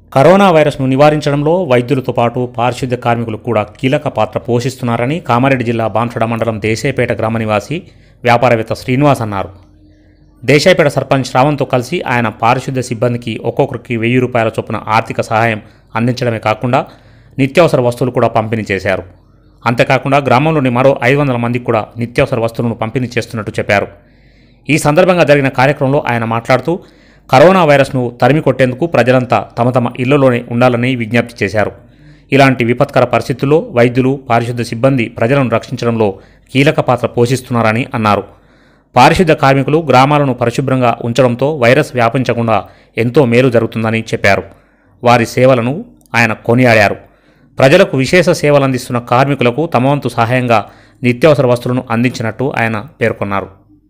corona వైరస్ను నివారించడంలో వైద్యులతో పాటు పారిశుద్ధ్య కార్మికులు కూడా కీలక పాత్ర పోషిస్తున్నారని కామారెడ్డి జిల్లా బాన్సడ మండలం దేశాయపేట గ్రామ నివాసి వ్యాపారవేత్త శ్రీనివాస్ అన్నారు దేశాయపేట సర్పంచ్ శ్రావణ్తో కలిసి ఆయన పారిశుద్ధ్య సిబ్బందికి ఒక్కొక్కరికి వెయ్యి రూపాయల చొప్పున ఆర్థిక సహాయం అందించడమే కాకుండా నిత్యావసర వస్తువులు కూడా పంపిణీ చేశారు అంతేకాకుండా గ్రామంలోని మరో ఐదు వందల మందికి కూడా నిత్యావసర వస్తువులను పంపిణీ చేస్తున్నట్టు చెప్పారు ఈ సందర్భంగా జరిగిన కార్యక్రమంలో ఆయన మాట్లాడుతూ కరోనా వైరస్ను తరిమి కొట్టేందుకు ప్రజలంతా తమ తమ ఇళ్లలోనే ఉండాలని విజ్ఞప్తి చేశారు ఇలాంటి విపత్కర పరిస్థితుల్లో వైద్యులు పారిశుద్ధ్య సిబ్బంది ప్రజలను రక్షించడంలో కీలక పాత్ర పోషిస్తున్నారని అన్నారు పారిశుద్ధ్య కార్మికులు గ్రామాలను పరిశుభ్రంగా ఉంచడంతో వైరస్ వ్యాపించకుండా ఎంతో మేలు జరుగుతుందని చెప్పారు వారి సేవలను ఆయన కొనియాడారు ప్రజలకు విశేష సేవలు అందిస్తున్న కార్మికులకు తమ వంతు సహాయంగా నిత్యావసర వస్తువులను అందించినట్టు ఆయన పేర్కొన్నారు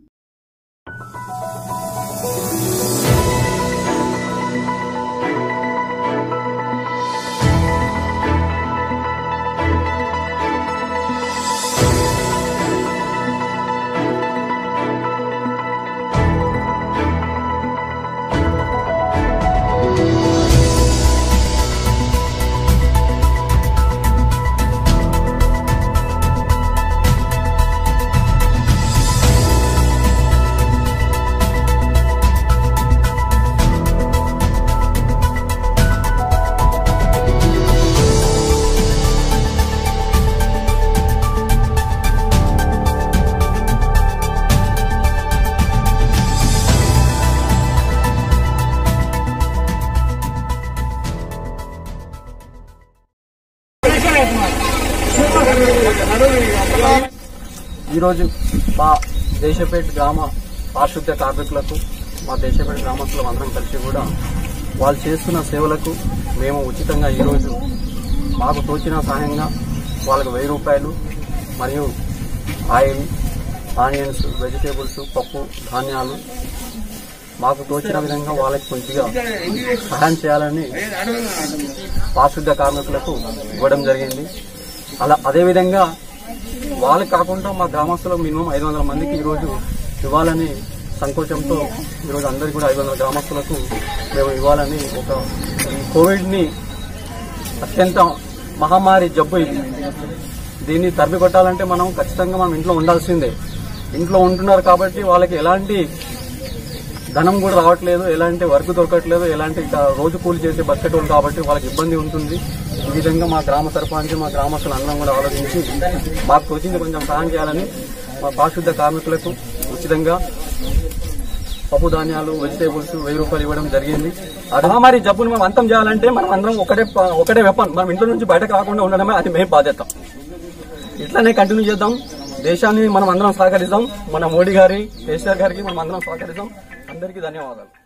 ఈరోజు మా దేశపేట గ్రామ పారిశుద్ధ్య కార్మికులకు మా దేశపేట గ్రామస్తులం అందరం కలిసి కూడా వాళ్ళు చేస్తున్న సేవలకు మేము ఉచితంగా ఈరోజు మాకు తోచిన సహాయంగా వాళ్ళకు వెయ్యి రూపాయలు మరియు ఆయిల్ ఆనియన్స్ వెజిటేబుల్స్ పప్పు ధాన్యాలు మాకు తోచిన విధంగా వాళ్ళకి కొద్దిగా సహాయం చేయాలని పారిశుద్ధ్య కార్మికులకు ఇవ్వడం జరిగింది అలా అదేవిధంగా వాళ్ళకి కాకుండా మా గ్రామస్తులు మినిమం ఐదు వందల మందికి ఈరోజు ఇవ్వాలని సంకోచంతో ఈరోజు అందరికీ కూడా ఐదు వందల గ్రామస్తులకు మేము ఇవ్వాలని ఒక ఈ కోవిడ్ని అత్యంత మహమ్మారి జబ్బు ఇది దీన్ని తరిమి కొట్టాలంటే మనం ఖచ్చితంగా మనం ఇంట్లో ఉండాల్సిందే ఇంట్లో ఉంటున్నారు కాబట్టి వాళ్ళకి ఎలాంటి ధనం కూడా రావట్లేదు ఎలాంటి వర్క్ దొరకట్లేదు ఎలాంటి క- రోజు కూలి చేసే బతికేటోళ్ళు కాబట్టి వాళ్ళకి ఇబ్బంది ఉంటుంది ఈ విధంగా మా గ్రామ సర్పంచ్ మా గ్రామస్తులు అందరం కూడా ఆలోచించి మాకు తోచింది కొంచెం సహాయం చేయాలని మా పారిశుద్ధ కార్మికులకు ఉచితంగా పప్పు ధాన్యాలు వెజిటేబుల్స్ వెయ్యి రూపాయలు ఇవ్వడం జరిగింది ఆ మహమ్మారి జబ్బును మనం అంతం చేయాలంటే మనం అందరం ఒకటే ప- ఒకటే వెపన్ మనం ఇంట్లో నుంచి బయటకు రాకుండా ఉండడమే అది మేము బాధ్యత ఇట్లానే కంటిన్యూ చేద్దాం దేశాన్ని మనం అందరం సహకరిద్దాం మన మోడీ గారి కేసీఆర్ గారికి మనం అందరం సహకరిద్దాం అందరికీ ధన్యవాదాలు